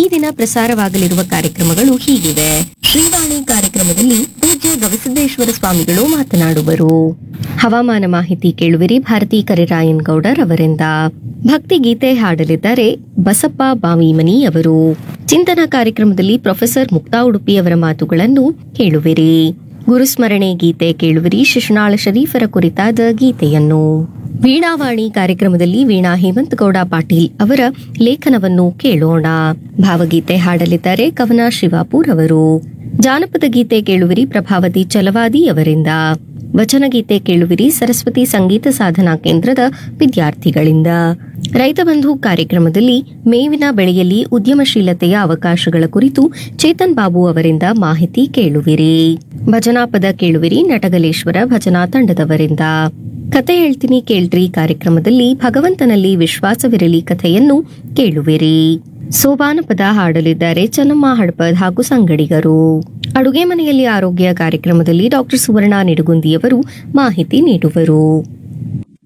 ದಿನ ಪ್ರಸಾರವಾಗಲಿರುವ ಕಾರ್ಯಕ್ರಮಗಳು ಹೀಗಿವೆ ಶ್ರೀವಾಣಿ ಕಾರ್ಯಕ್ರಮದಲ್ಲಿ ಪೂಜ್ಯ ಗವಿಸಿದ್ದೇಶ್ವರ ಸ್ವಾಮಿಗಳು ಮಾತನಾಡುವರು ಹವಾಮಾನ ಮಾಹಿತಿ ಕೇಳುವಿರಿ ಭಾರತಿ ಕರಿರಾಯನ್ ಗೌಡರ್ ಅವರಿಂದ ಭಕ್ತಿ ಗೀತೆ ಹಾಡಲಿದ್ದಾರೆ ಬಸಪ್ಪ ಬಾವಿಮನಿ ಅವರು ಚಿಂತನ ಕಾರ್ಯಕ್ರಮದಲ್ಲಿ ಪ್ರೊಫೆಸರ್ ಮುಕ್ತಾ ಉಡುಪಿ ಅವರ ಮಾತುಗಳನ್ನು ಕೇಳುವಿರಿ ಗುರುಸ್ಮರಣೆ ಗೀತೆ ಕೇಳುವಿರಿ ಶಿಶುನಾಳ ಶರೀಫರ ಕುರಿತಾದ ಗೀತೆಯನ್ನು ವೀಣಾವಾಣಿ ಕಾರ್ಯಕ್ರಮದಲ್ಲಿ ವೀಣಾ ಹೇಮಂತಗೌಡ ಪಾಟೀಲ್ ಅವರ ಲೇಖನವನ್ನು ಕೇಳೋಣ ಭಾವಗೀತೆ ಹಾಡಲಿದ್ದಾರೆ ಕವನ ಶಿವಾಪುರ್ ಅವರು ಜಾನಪದ ಗೀತೆ ಕೇಳುವಿರಿ ಪ್ರಭಾವತಿ ಚಲವಾದಿ ಅವರಿಂದ ವಚನಗೀತೆ ಕೇಳುವಿರಿ ಸರಸ್ವತಿ ಸಂಗೀತ ಸಾಧನಾ ಕೇಂದ್ರದ ವಿದ್ಯಾರ್ಥಿಗಳಿಂದ ರೈತ ಬಂಧು ಕಾರ್ಯಕ್ರಮದಲ್ಲಿ ಮೇವಿನ ಬೆಳೆಯಲ್ಲಿ ಉದ್ಯಮಶೀಲತೆಯ ಅವಕಾಶಗಳ ಕುರಿತು ಚೇತನ್ ಬಾಬು ಅವರಿಂದ ಮಾಹಿತಿ ಕೇಳುವಿರಿ ಭಜನಾ ಪದ ಕೇಳುವಿರಿ ನಟಗಲೇಶ್ವರ ಭಜನಾ ತಂಡದವರಿಂದ ಕತೆ ಹೇಳ್ತೀನಿ ಕೇಳ್ರಿ ಕಾರ್ಯಕ್ರಮದಲ್ಲಿ ಭಗವಂತನಲ್ಲಿ ವಿಶ್ವಾಸವಿರಲಿ ಕಥೆಯನ್ನು ಕೇಳುವಿರಿ ಸೋಬಾನ ಪದ ಹಾಡಲಿದ್ದಾರೆ ಚನ್ನಮ್ಮ ಹಡ್ಪದ್ ಹಾಗೂ ಸಂಗಡಿಗರು ಅಡುಗೆ ಮನೆಯಲ್ಲಿ ಆರೋಗ್ಯ ಕಾರ್ಯಕ್ರಮದಲ್ಲಿ ಡಾಕ್ಟರ್ ಸುವರ್ಣ ನಿಡುಗುಂದಿಯವರು ಮಾಹಿತಿ ನೀಡುವರು